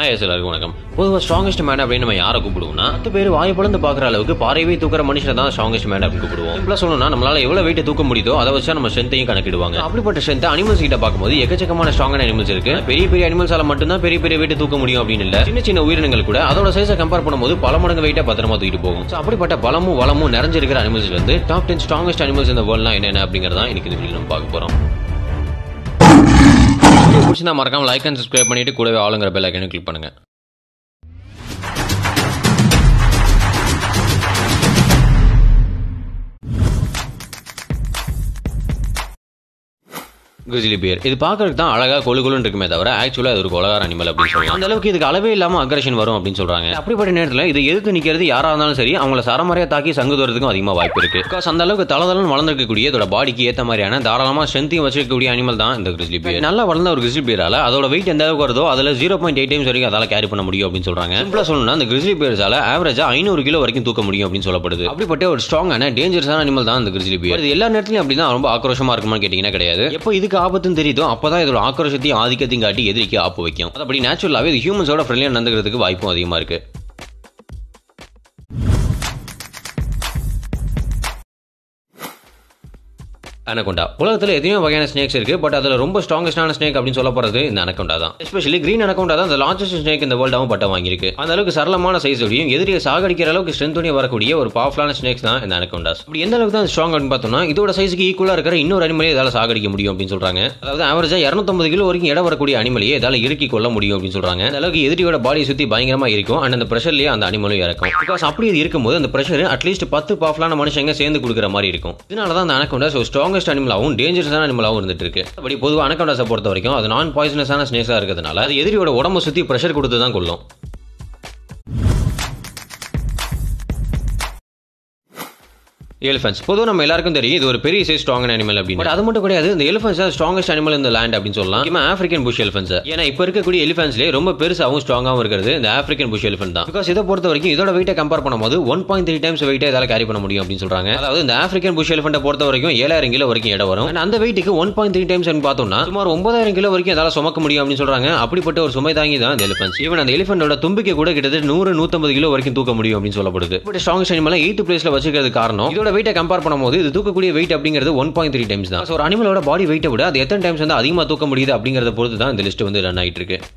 hi எல்லாருக்கும் வணக்கம் பொதுவாக ஸ்ட்ராங்கஸ்ட் மேன் அப்படின்னு நம்ம யாரை கூப்பிடுவோம்னா பத்து பேர் வாய் பிளந்து பார்க்குற அளவுக்கு பாறையவே தூக்குற மனுஷனை தான் ஸ்ட்ராங்கஸ்ட் மேன் அப்படின்னு கூப்பிடுவோம் சிம்பிளா சொல்லணும்னா நம்மளால எவ்வளவு வெயிட் தூக்க முடியுதோ அதை வச்சா நம்ம ஸ்ட்ரென்த்தையும் கணக்கிடுவாங்க அப்படிப்பட்ட ஸ்ட்ரென்த் அனிமல்ஸ் கிட்ட பார்க்கும்போது எக்கச்சக்கமான ஸ்ட்ராங்கான அனிமல்ஸ் இருக்கு பெரிய பெரிய அனிமல்ஸால மட்டும்தான் பெரிய பெரிய வெயிட் தூக்க முடியும் அப்படின்னு இல்ல சின்ன சின்ன உயிரினங்கள் கூட அதோட சைஸை கம்பேர் பண்ணும்போது பல மடங்கு வெயிட்டா பத்திரமா தூக்கிட்டு போகும் So, அப்படிப்பட்ட பலமும் வளமும் நிறைஞ்சிருக்கிற அனிமல்ஸ் வந்து டாப் டென் ஸ்ட்ராங்கஸ்ட் அனிமல்ஸ் இந்த வேர்ல்ட்லாம் என்னென்ன அப்படிங்கறத இன்னைக்கு இந்த வீடியோ நம்ம பார்க்க போறோம் வீடியோ பிடிச்சிருந்தா மறக்காம லைக் அண்ட் சப்ஸ்கிரைப் பண்ணிட்டு கூடவே ஆளுங்கிற பெல் ஐக்கனை கிளிக் பண்ணுங்க grizzly bear இது பார்க்கறதுக்கு தான் அழகா கொழு கொழுன்னு இருக்குமே தவிர ஆக்சுவலா இது ஒரு கொலகார அனிமல் அப்படின்னு சொல்லலாம் அந்த அளவுக்கு இதுக்கு அளவே இல்லாம அக்ரஷன் வரும் அப்படின்னு சொல்றாங்க அப்படிப்பட்ட நேரத்தில் இது எதிர்த்து நிக்கிறது யாரா இருந்தாலும் சரி அவங்கள சரமறையா தாக்கி சங்கு தூரத்துக்கும் அதிகமா வாய்ப்பு இருக்கு பிகாஸ் அந்த அளவுக்கு தளதளன்னு வளர்ந்துருக்கக்கூடிய இதோட பாடிக்கு ஏத்த மாதிரியான தாராளமா ஸ்ட்ரென்த்தையும் வச்சிருக்கக்கூடிய அனிமல் தான் இந்த grizzly bear நல்லா வளர்ந்த ஒரு grizzly bearால அதோட வெயிட் எந்த அளவுக்கு வருதோ அதுல ஜீரோ பாயிண்ட் எயிட் டைம்ஸ் வரைக்கும் அதால கேரி பண்ண முடியும் அப்படின்னு சொல்றாங்க சிம்பிளா சொல்லணும்னா இந்த grizzly bearsால ஆவரேஜா ஐநூறு கிலோ வரைக்கும் தூக்க முடியும் அப்படின்னு சொல்லப்படுது அப்படிப்பட்ட ஒரு ஸ்ட்ராங்கான டேஞ்சரஸான அனிமல் தான் இந்த grizzly bear இது எல்லா நேரத்திலும் அப்படிதான் ரொம்ப ஆக்ரோஷமா இருக்குமான்னு கேட்டீங்கன்னா கிடையாது எப்போ இதுக்கு ஆபத்துன்னு தெரியுதோ அப்பதான் இதோட ஆக்ரோஷத்தையும் ஆதிக்கத்தையும் காட்டி எதிரிக்கு ஆப்பு வைக்கும் அப்படி நேச்சுரலாவே இது ஹியூமன்ஸோட ஃப்ரெண்ட்லியா நடந்துக்கிறதுக்கு வாய்ப்பும் அதிகமா இருக்கு அனகொண்டா உலகத்தில் எத்தனையோ வகையான ஸ்னேக்ஸ் இருக்கு பட் அதில் ரொம்ப ஸ்ட்ராங்கஸ்டான ஸ்னேக் அப்படின்னு சொல்லப்படுறது இந்த அனகொண்டா தான் எஸ்பெஷலி கிரீன் அனகொண்டா தான் இந்த லார்ஜஸ்ட் ஸ்னேக் இந்த வேர்ல்டாவும் பட்டம் வாங்கியிருக்கு அந்த அளவுக்கு சரளமான சைஸோடையும் எதிரியை சாகடிக்கிற அளவுக்கு ஸ்ட்ரென்த்தோடய வரக்கூடிய ஒரு பவர்ஃபுல்லான ஸ்னேக்ஸ் தான் இந்த அனகொண்டாஸ் அப்படி எந்த அளவுக்கு தான் ஸ்ட்ராங் அப்படின்னு பார்த்தோம்னா இதோட சைஸுக்கு ஈக்குவலாக இருக்கிற இன்னொரு அனிமலே இதால் சாகடிக்க முடியும் அப்படின்னு சொல்றாங்க அதாவது ஆவரேஜா இரநூத்தம்பது கிலோ வரைக்கும் இடம் வரக்கூடிய அனிமலையே இதால் இறுக்கி கொள்ள முடியும் அப்படின்னு சொல்றாங்க அந்த அளவுக்கு எதிரியோட பாடியை சுற்றி பயங்கரமா இருக்கும் அண்ட் அந்த ப்ரெஷர்லேயே அந்த அனிமலும் இறக்கும் பிகாஸ் அப்படி இது இருக்கும்போது அந்த ப்ரெஷர் அட்லீஸ்ட் பத்து பவர்ஃபுல்லான மனுஷங்க சேர்ந்து கொடுக்குற மாதிரி இருக்கும் இதனால தான் அந்த அனகொண்டாஸ் ஒரு ஸ்ட்ராங்கஸ்ட் அனிமலாகவும் டேஞ்சரஸான அனிமலாகவும் இருந்துட்டு இருக்கு அப்படி பொதுவாக அனகொண்டாஸை பொறுத்த வரைக்கும் அது நான் பாய்சனஸான ஸ்னேக்ஸாக இருக்கிறதுனால அது எதிரியோட உடம்பு சுற்றி ப்ரெஷர் கொடுத்து தான் கொள்ளும் எலிஃபென்ட்ஸ் பொதுவாக நம்ம எல்லாருக்கும் தெரியும் இது ஒரு பெரிய சைஸ் ஸ்ட்ராங் அனிமல் அப்படின்னு பட் அது மட்டும் கிடையாது இந்த எலிஃபென்ட்ஸ் ஸ்ட்ராங்கஸ்ட் அனிமல் இந்த லேண்ட் அப்படின்னு சொல்லலாம் முக்கியமா ஆஃப்ரிக்கன் புஷ் எலிஃபென்ட்ஸ் ஏன்னா இப்போ இருக்கக்கூடிய எலிஃபென்ட்ஸ்லேயே ரொம்ப பெருசாகவும் ஸ்ட்ராங்காகவும் இருக்கிறது இந்த ஆஃப்ரிக்கன் புஷ் எலிஃபென்ட் தான் பிகாஸ் இதை பொறுத்த வரைக்கும் இதோட வெயிட்டை கம்பேர் பண்ணும்போது ஒன் பாயிண்ட் த்ரீ டைம்ஸ் வெயிட்டை இதால கேரி பண்ண முடியும் அப்படின்னு சொல்றாங்க அதாவது இந்த ஆஃப்ரிக்கன் புஷ் எலிஃபென்ட்டை பொறுத்த வரைக்கும் ஏழாயிரம் கிலோ வரைக்கும் இடம் வரும் And அந்த வெயிட்டுக்கு ஒன் பாயிண்ட் த்ரீ டைம்ஸ் பார்த்தோம்னா சுமார் ஒன்பதாயிரம் கிலோ வரைக்கும் இதால சுமக்க முடியும் அப்படின்னு சொல்றாங்க அப்படிப்பட்ட ஒரு சுமை தாங்கி தான் இந்த எலிஃபென்ட்ஸ் ஈவன் அந்த எலிஃபென்ட்டோட தும்பிக்கை கூட கிட்டத்தட்ட நூறு நூத்தம்பது கிலோ வரைக்கும் தூக்க முடியும் அப்படின்னு சொல்லப்படுது இப்படி ஸ்ட்ராங்கஸ்ட் அனிமல் எயித் பிளேஸ்ல வச்சிருக்கிறது காரணம் இதோட வெயிட்டை கம்பேர் பண்ணும்போது இது தூக்கக்கூடிய வெயிட் அப்படிங்கிறது ஒன் பாயிண்ட் த்ரீ டைம்ஸ் தான் So, ஒரு அனிமலோட பாடி வெயிட்டை விட அது எத்தனை டைம்ஸ் வந்து அதிகமாக தூக்க முடியுது அப்படிங்கறத பொறுத்து தான் இந்த லிஸ்ட் வந்து ரன் ஆயிட்டு இருக்கு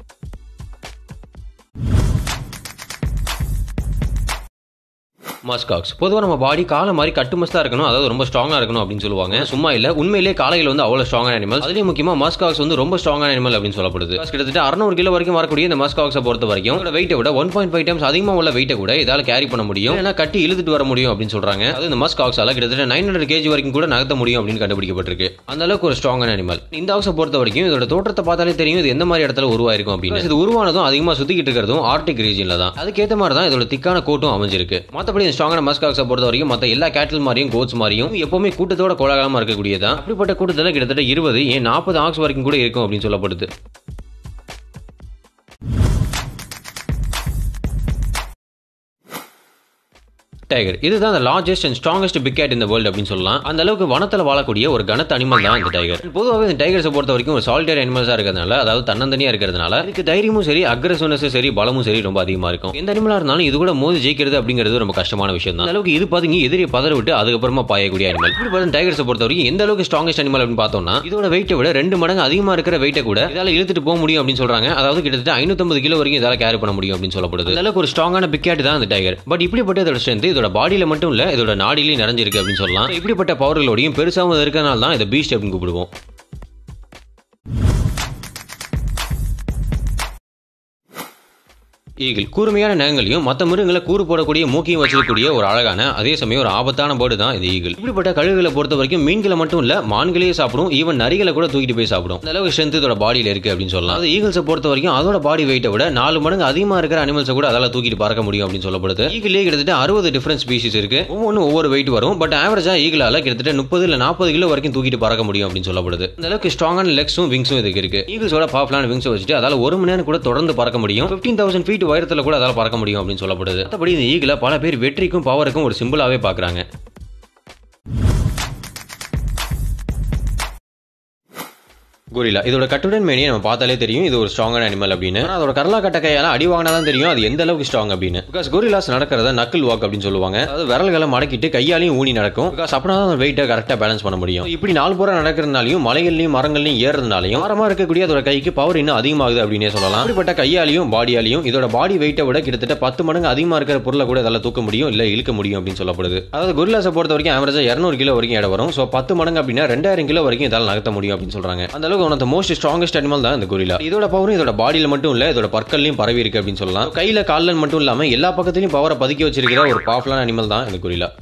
மஸ்காக்ஸ் பொதுவாக நம்ம பாடி காலை மாதிரி கட்டுமஸ்தா இருக்கணும் அதாவது ரொம்ப ஸ்ட்ராங்கா இருக்கணும் அப்படின்னு சொல்லுவாங்க சும்மா இல்ல உண்மையிலே காலையில் வந்து அவ்வளவு ஸ்ட்ராங்கான அனிமல் அதுலயும் முக்கியமா மஸ்காக்ஸ் வந்து ரொம்ப ஸ்ட்ராங்கான அனிமல் அப்படின்னு சொல்லப்படுது Because கிட்டத்தட்ட அறுநூறு கிலோ வரைக்கும் வரக்கூடிய இந்த மஸ்காக்ஸை பொறுத்த வரைக்கும் இதோட வெயிட்டை விட ஒன் பாயிண்ட் ஃபைவ் டைம்ஸ் அதிகமாக உள்ள வெயிட்டை கூட இதால கேரி பண்ண முடியும் ஏன்னா கட்டி இழுத்துட்டு வர முடியும் அப்படின்னு சொல்றாங்க அது இந்த மஸ்காக்ஸால கிட்டத்தட்ட நைன் ஹண்ட்ரட் கேஜி வரைக்கும் கூட நகர்த்த முடியும் அப்படின்னு கண்டுபிடிக்கப்பட்டிருக்கு அந்த அளவுக்கு ஒரு ஸ்ட்ராங்கான அனிமல் இந்த ஆக்ஸை பொறுத்த வரைக்கும் இதோட தோற்றத்தை பார்த்தாலே தெரியும் இது எந்த மாதிரி இடத்துல உருவாயிருக்கும் அப்படின்னு இது உருவானதும் அதிகமாக சுத்திக்கிட்டு இருக்கிறதும் ஆர்டிக் ரீஜன்ல தான் அதுக்கேற்ற மாதிரி தான் இதோட திக்கான கோட்டும் அமைஞ்சிருக்கு மற்றபடி இந்த ஸ்ட்ராங்கான மஸ்காக்ஸை பொறுத்த வரைக்கும் மற்ற எல்லா கேட்டில் மாதிரியும் கோட்ஸ் மாதிரியும் எப்பவுமே கூட்டத்தோட கோலாகலமா இருக்கக்கூடியதான் அப்படிப்பட்ட கூட்டத்தில் கிட்டத்தட்ட இருபது ஏன் நாற்பது ஆக்ஸ் வரைக்கும் கூட இருக்கும் அப்படின்னு சொல்லப்படுது டைகர் இதுதான் the largest and strongest big cat in the world அப்படின்னு சொல்லலாம் அந்த அளவுக்கு வனத்துல வாழக்கூடிய ஒரு கனத்த அனிமல் தான் இந்த டைகர் பொதுவாகவே இந்த டைகர்ஸை பொறுத்த வரைக்கும் ஒரு சாலிட்டரி அனிமல்ஸா இருக்கிறதுனால அதாவது தன்னந்தனியா இருக்கிறதுனால இதுக்கு தைரியமும் சரி அக்ரஸிவ்னஸ் சரி பலமும் சரி ரொம்ப அதிகமா இருக்கும் எந்த அனிமலா இருந்தாலும் இது கூட மோதி ஜெயிக்கிறது அப்படிங்கிறது ரொம்ப கஷ்டமான விஷயம் தான் அந்த அளவுக்கு இது பதுங்கி எதிரியை பதற விட்டு அதுக்கப்புறமா பாயக்கூடிய அனிமல் இப்படி பார்த்தா டைகர்ஸை பொறுத்த வரைக்கும் எந்த அளவுக்கு ஸ்ட்ராங்கஸ்ட் அனிமல் அப்படின்னு பார்த்தோம்னா இதோட வெயிட்டை விட ரெண்டு மடங்கு அதிகமா இருக்கிற வெயிட்டை கூட இதால இழுத்துட்டு போக முடியும் அப்படின்னு சொல்றாங்க அதாவது கிட்டத்தட்ட ஐநூத்தம்பது கிலோ வரைக்கும் இதால கேரி பண்ண முடியும் அப்படின்னு சொல்லப்படுது அந்த அளவுக்கு ஒரு ஸ்ட்ராங்கான பிக் கேட் தான் இந்த டைகர் பட் இப்படிப்பட்ட இதோட ஸ்ட்ரென்த் இதோட பாடியில மட்டும் இல்ல இதோட நாடிலையும் நிறைஞ்சிருக்கு அப்படின்னு சொல்லலாம் இப்படிப்பட்ட பவர்களோடையும் பெருசாகவும் இருக்கனால தான் இதை பீஸ்ட் அப்படின்னு கூப்பிடுவோம் ஈகிள் கூர்மையான நகங்களையும் மற்ற மிருகங்களை கூறு போடக்கூடிய மூக்கையும் வச்சிருக்கக்கூடிய ஒரு அழகான அதே சமயம் ஒரு ஆபத்தான பேர்டு தான் இது ஈகிள் இப்படிப்பட்ட கழுகுகளை பொறுத்த வரைக்கும் மீன்களை மட்டும் இல்ல மான்களையே சாப்பிடும் ஈவன் நரிகளை கூட தூக்கிட்டு போய் சாப்பிடும் அந்த அளவுக்கு ஸ்ட்ரென்த் இதோட பாடியில இருக்கு அப்படின்னு சொல்லலாம் அது ஈகிள்ஸை பொறுத்த வரைக்கும் அதோட பாடி வெயிட்டை விட நாலு மடங்கு அதிகமா இருக்கிற அனிமல்ஸை கூட அதால தூக்கிட்டு பறக்க முடியும் அப்படின்னு சொல்லப்படுது ஈகிளே கிட்டத்தட்ட அறுபது டிஃபரன்ஸ் ஸ்பீசிஸ் இருக்கு ஒவ்வொன்றும் ஒவ்வொரு வெயிட் வரும் பட் ஆவரேஜா ஈகிளால கிட்டத்தட்ட முப்பது இல்ல நாற்பது கிலோ வரைக்கும் தூக்கிட்டு பறக்க முடியும் அப்படின்னு சொல்லப்படுது அந்த அளவுக்கு ஸ்ட்ராங்கான லெக்ஸும் விங்ஸும் இதுக்கு இருக்கு ஈகிள்ஸோட பவர்ஃபுல்லான விங்ஸை வச்சுட்டு அதால ஒரு மணி நேரம் கூட தொடர்ந்து பறக்க முடியும் ஃபிஃப்டீன் தௌசண்ட் ஃபீட் உயரத்தில் கூட அதால பறக்க முடியும் அப்படின்னு சொல்லப்படுது மற்றபடி இந்த ஈகிளை பல பேர் வெற்றிக்கும் பவருக்கும் ஒரு சிம்பிளாவே பார்க்குறாங்க கொரிலா இதோட கட்டுடன் மேனியை நம்ம பார்த்தாலே தெரியும் இது ஒரு ஸ்ட்ராங்கான அனிமல் அப்படின்னு ஆனா அதோட கரலா கட்ட கையால அடி வாங்கினா தான் தெரியும் அது எந்த அளவுக்கு ஸ்ட்ராங் அப்படின்னு பிகாஸ் கொரிலாஸ் நடக்கிறத நக்கல் வாக் அப்படின்னு சொல்லுவாங்க அதாவது விரல்களை மடக்கிட்டு கையாலையும் ஊனி நடக்கும் பிகாஸ் அப்படின்னா தான் வெயிட்டை கரெக்டாக பேலன்ஸ் பண்ண முடியும் இப்படி நாலு புறம் நடக்கிறதுனாலையும் மலைகள்லையும் மரங்கள்லையும் ஏறதுனாலையும் மரமா இருக்கக்கூடிய அதோட கைக்கு பவர் இன்னும் அதிகமாகுது அப்படின்னே சொல்லலாம் அப்படிப்பட்ட கையாலையும் பாடியாலையும் இதோட பாடி வெயிட்டை விட கிட்டத்தட்ட பத்து மடங்கு அதிகமா இருக்கிற பொருளை கூட இதால தூக்க முடியும் இல்ல இழுக்க முடியும் அப்படின்னு சொல்லப்படுது அதாவது கொரிலாஸை பொறுத்த வரைக்கும் ஆவரேஜா இரநூறு கிலோ வரைக்கும் இடம் வரும் ஸோ பத்து மடங்கு அப்படின்னா ரெண்டாயிரம் கிலோ வரைக்கும் இதால நகர்த்த முடியும் அப்படின்னு சொல்றாங்க அந்த அளவுக்கு one of most strongest animal தான் இந்த கொரிலா இதோட பவரும் இதோட பாடியில மட்டும் இல்ல இதோட பற்கள்லையும் பரவி இருக்கு அப்படின்னு சொல்லலாம் கையில கால்ல மட்டும் இல்லாம எல்லா பக்கத்துலயும் பவரை பதுக்கி வச்சிருக்கிற ஒரு பவர்ஃபுல்லான அனிமல் தான் இந்த கொரிலா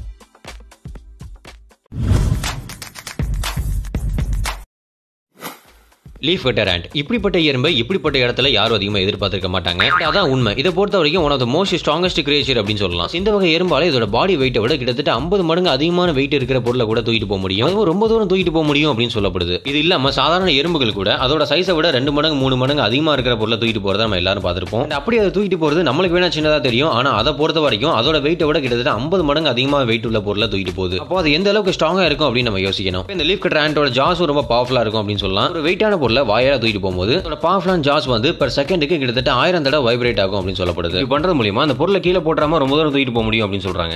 லீஃப் கட்டர் ant இப்படிப்பட்ட எறும்பை இப்படிப்பட்ட இடத்துல யாரும் அதிகமாக எதிர்பார்த்திருக்க மாட்டாங்க But அதான் உண்மை இதை பொறுத்த வரைக்கும் one of the most strongest creature அப்படின்னு சொல்லலாம் இந்த வகை எறும்பால இதோட பாடி வெயிட்டை விட கிட்டத்தட்ட ஐம்பது மடங்கு அதிகமான வெயிட் இருக்கிற பொருளை கூட தூக்கிட்டு போக முடியும் அதுவும் ரொம்ப தூரம் தூக்கிட்டு போக முடியும் அப்படின்னு சொல்லப்படுது இது இல்லாம சாதாரண எறும்புகள் கூட அதோட சைஸை விட ரெண்டு மடங்கு மூணு மடங்கு அதிகமா இருக்கிற பொருளை தூக்கிட்டு போறத நம்ம எல்லாரும் பார்த்திருப்போம் And அப்படி அதை தூக்கிட்டு போறது நம்மளுக்கு வேணா சின்னதா தெரியும் ஆனா அதை பொறுத்த வரைக்கும் அதோட வெயிட்டை விட கிட்டத்தட்ட ஐம்பது மடங்கு அதிகமாக வெயிட் உள்ள பொருளை தூக்கிட்டு போகுது அப்போ அது எந்த அளவுக்கு ஸ்ட்ராங்கா இருக்கும் அப்படின்னு நம்ம யோசிக்கணும் இப்ப இந்த லீஃப் கட்டர் ஆண்டோட ஜாஸும் ரொம்ப பவர்ஃபுல்லா இருக்கும் அப்படின்னு சொல்லலாம் ஒரு வெயிட்டான பொருளை வாயால தூக்கிட்டு போகும்போது அதோட பவர்ஃபுல்லான ஜாஸ் வந்து per செகண்டுக்கு கிட்டத்தட்ட ஆயிரம் தடவை வைப்ரேட் ஆகும் அப்படின்னு சொல்லப்படுது இது பண்றது மூலியமா அந்த பொருளை கீழே போட்டுறாம ரொம்ப தூரம் தூக்கிட்டு போக முடியும் அப்படின்னு சொல்றாங்க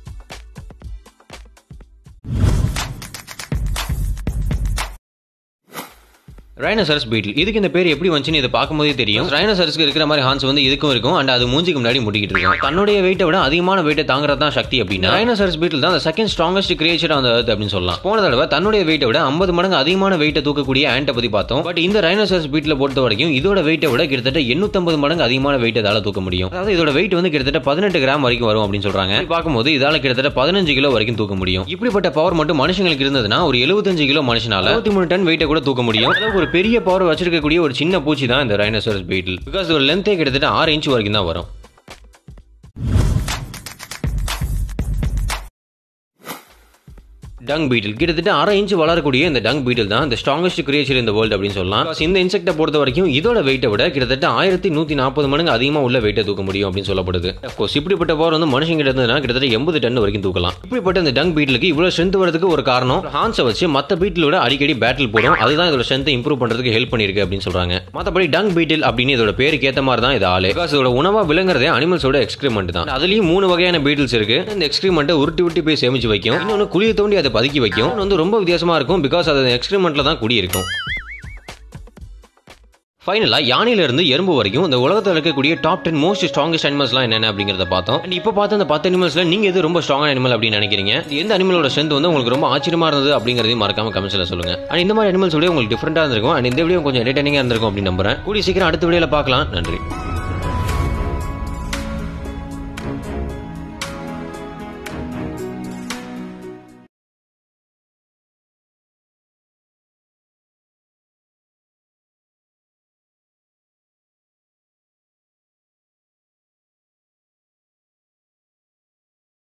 ரைனோசரஸ் பீட்டில் இதுக்கு இந்த பேர் எப்படி வந்துச்சுன்னு இதை பார்க்கும்போதே தெரியும் ரைனோசரஸ்க்கு இருக்கிற மாதிரி ஹான்ஸ் வந்து இதுக்கும் இருக்கும் அண்ட் அது மூஞ்சிக்கு முன்னாடி முட்டிக்கிட்டு இருக்கும் தன்னுடைய வெயிட்டை விட அதிகமான வெயிட்டை தாங்குறது தான் சக்தி அப்படின்னா ரைனோசரஸ் பீட்டில் தான் செகண்ட் ஸ்ட்ராங்கஸ்ட் கிரியேச்சர் அந்த earth அப்படின்னு சொல்லலாம் போன தடவை தன்னுடைய வெயிட்டை விட ஐம்பது மடங்கு அதிகமான வெயிட்டை தூக்கக்கூடிய ஆண்டை பத்தி பார்த்தோம் பட் இந்த ரைனோசரஸ் பீட்டில் பொறுத்த வரைக்கும் இதோட வெயிட்டை விட கிட்டத்தட்ட எண்ணூத்தம்பது மடங்கு அதிகமான வெயிட்டை இதால தூக்க முடியும் அதாவது இதோட வெயிட் வந்து கிட்டத்தட்ட பதினெட்டு கிராம் வரைக்கும் வரும் அப்படின்னு சொல்றாங்க இப்படி பார்க்கும்போது இதால கிட்டத்தட்ட பதினஞ்சு கிலோ வரைக்கும் தூக்க முடியும் இப்படிப்பட்ட பவர் மட்டும் மனுஷங்களுக்கு இருந்ததுன்னா ஒரு எழுபத்தஞ்சு கிலோ மனுஷனால இருபத்தி மூணு டன் வெயிட்டை கூட தூக்க முடியும் அளவுக்கு ஒரு பெரிய பவர் வச்சிருக்கக்கூடிய ஒரு சின்ன பூச்சி தான் இந்த ரைனோசரஸ் பீட்டில் பிகாஸ் ஒரு லென்த்தே கிட்டத்தட்ட ஆறு இன்ச் வரைக்கும் தான் வரும் டங் பீட்டில் கிட்டத்தட்ட அரை இன்ச் வளரக்கூடிய இந்த டங் பீட்டில் தான் இந்த ஸ்ட்ராங்கஸ்ட் கிரியேச்சர் இந்த வேர்ல்டு அப்படின்னு சொல்லலாம் Because இந்த இன்செக்டை பொறுத்த வரைக்கும் இதோட வெயிட்டை விட கிட்டத்தட்ட ஆயிரத்தி நூத்தி நாற்பது மடங்கு அதிகமாக உள்ள வெயிட்டை தூக்க முடியும் அப்படின்னு சொல்லப்படுது கோர்ஸ் இப்படிப்பட்ட பவர் வந்து மனுஷங்க இருந்ததுன்னா கிட்டத்தட்ட எண்பது டன் வரைக்கும் தூக்கலாம் இப்படிப்பட்ட இந்த டங் பீட்டிலுக்கு இவ்வளவு ஸ்ட்ரென்த் வரதுக்கு ஒரு காரணம் ஹான்ஸை வச்சு மற்ற பீட்டிலோட அடிக்கடி பேட்டில் போடும் அதுதான் இதோட ஸ்ட்ரென்த்தை இம்ப்ரூவ் பண்றதுக்கு ஹெல்ப் பண்ணிருக்கு அப்படின்னு சொல்றாங்க மற்றபடி டங் பீட்டில் அப்படின்னு இதோட பேருக்கு ஏற்ற மாதிரி தான் இது ஆளு பிகாஸ் இதோட உணவா விளங்குறதே அனிமல்ஸோட எக்ஸ்கிரிமெண்ட் தான் அதுலயும் மூணு வகையான பீட்டில்ஸ் இருக்கு இந்த எக்ஸ்கிரிமெண்ட்டை உருட்டி உருட்டி போய் சேமிச்சு வைக்கும் இன்னொன்று குழியை தோண்டி அதை பதுக்கி வைக்கும் இன்னொன்று வந்து ரொம்ப வித்தியாசமா இருக்கும் பிகாஸ் அது எக்ஸ்கிரிமெண்ட்ல தான் குடி இருக்கும் ஃபைனலாக யானையிலிருந்து எறும்பு வரைக்கும் இந்த உலகத்தில் இருக்கக்கூடிய டாப் டென் மோஸ்ட் ஸ்ட்ராங்கஸ்ட் அனிமல்ஸ்லாம் என்னென்ன அப்படிங்கிறத பார்த்தோம் அண்ட் இப்போ பார்த்த அந்த பத்து அனிமல்ஸ்ல நீங்க எது ரொம்ப ஸ்ட்ராங்கான அனிமல் அப்படின்னு நினைக்கிறீங்க எந்த அனிமலோட ஸ்ட்ரென்த் வந்து உங்களுக்கு ரொம்ப ஆச்சரியமா இருந்தது அப்படிங்கிறதையும் மறக்காம கமெண்ட்ஸ்ல சொல்லுங்க அண்ட் இந்த மாதிரி அனிமல்ஸ் உங்களுக்கு டிஃப்ரெண்டா இருந்திருக்கும் அண்ட் இந்த வீடியோ கொஞ்சம் என்டர்டைனிங்கா இருந்திருக்கும் அப்படின்னு நம்புறேன் கூடிய சீக்கிரம் அடுத்த வீடியோல பார்க்கலாம் நன்றி